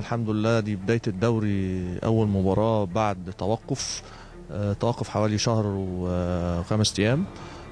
الحمد لله دي بداية الدوري أول مباراة بعد توقف آه، توقف حوالي شهر وخمس أيام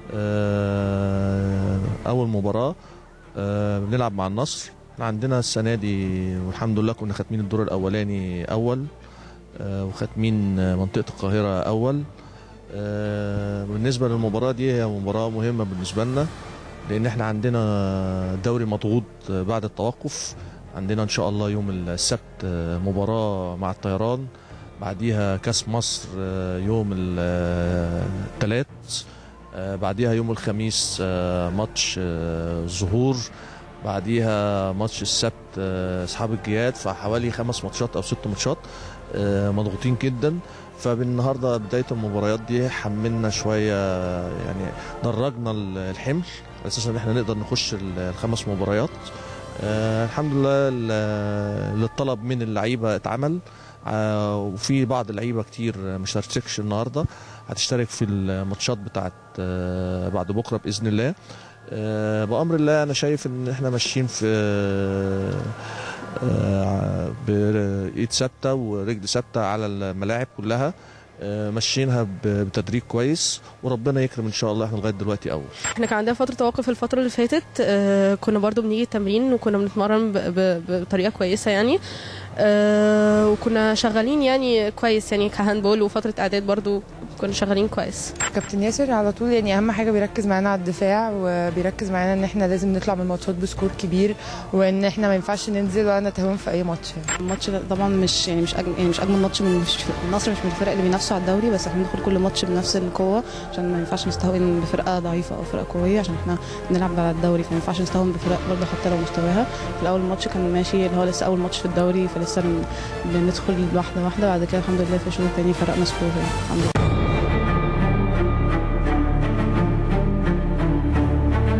آه، أول مباراة آه، بنلعب مع النصر احنا عندنا السنة دي والحمد لله كنا خاتمين الدور الأولاني أول آه، وخاتمين منطقة القاهرة أول آه، بالنسبة للمباراة دي هي مباراة مهمة بالنسبة لنا لأن احنا عندنا دوري مضغوط بعد التوقف عندنا ان شاء الله يوم السبت آه، مباراه مع الطيران بعديها كاس مصر آه، يوم الثلاث بعديها يوم الخميس آه، ماتش آه، ظهور بعديها ماتش السبت آه، اصحاب الجياد فحوالي خمس ماتشات او ست ماتشات آه، مضغوطين جدا فبالنهارده بدايه المباريات دي حملنا شويه يعني درجنا الحمل على اساس ان احنا نقدر نخش الخمس مباريات آه الحمد لله ال- اللي الطلب من اللعيبه اتعمل آه وفي بعض اللعيبه كتير مش هتشتركش النهارده هتشترك في الماتشات بتاعت آه بعد بكره باذن الله آه بامر الله انا شايف ان احنا ماشيين في آه بايد ثابته ورجل ثابته على الملاعب كلها آه ماشيينها ب- بتدريج كويس وربنا يكرم ان شاء الله احنا لغايه دلوقتي اول احنا كان عندنا فتره توقف الفتره اللي فاتت آه كنا برضو بنيجي التمرين وكنا بنتمرن ب- ب- بطريقه كويسه يعني آه وكنا شغالين يعني كويس يعني كهاندبول وفتره اعداد برضو كنا شغالين كويس كابتن ياسر على طول يعني اهم حاجه بيركز معانا على الدفاع وبيركز معانا ان احنا لازم نطلع من الماتشات بسكور كبير وان احنا ما ينفعش ننزل ولا نتهاون في اي ماتش يعني. الماتش ده طبعا مش يعني مش أجمل يعني مش اجمل ماتش من مش النصر مش من الفرق اللي بينافسوا على الدوري بس احنا بندخل كل ماتش بنفس القوه عشان ما ينفعش نستهون بفرقه ضعيفه او فرقه قويه عشان احنا بنلعب على الدوري فما ينفعش نستهون بفرق برضه حتى لو مستواها في الاول الماتش كان ماشي اللي هو لسه اول ماتش في الدوري فلسه بن- بندخل واحده واحده بعد كده الحمد لله في الشوط الثاني فرقنا سكور يعني الحمد لله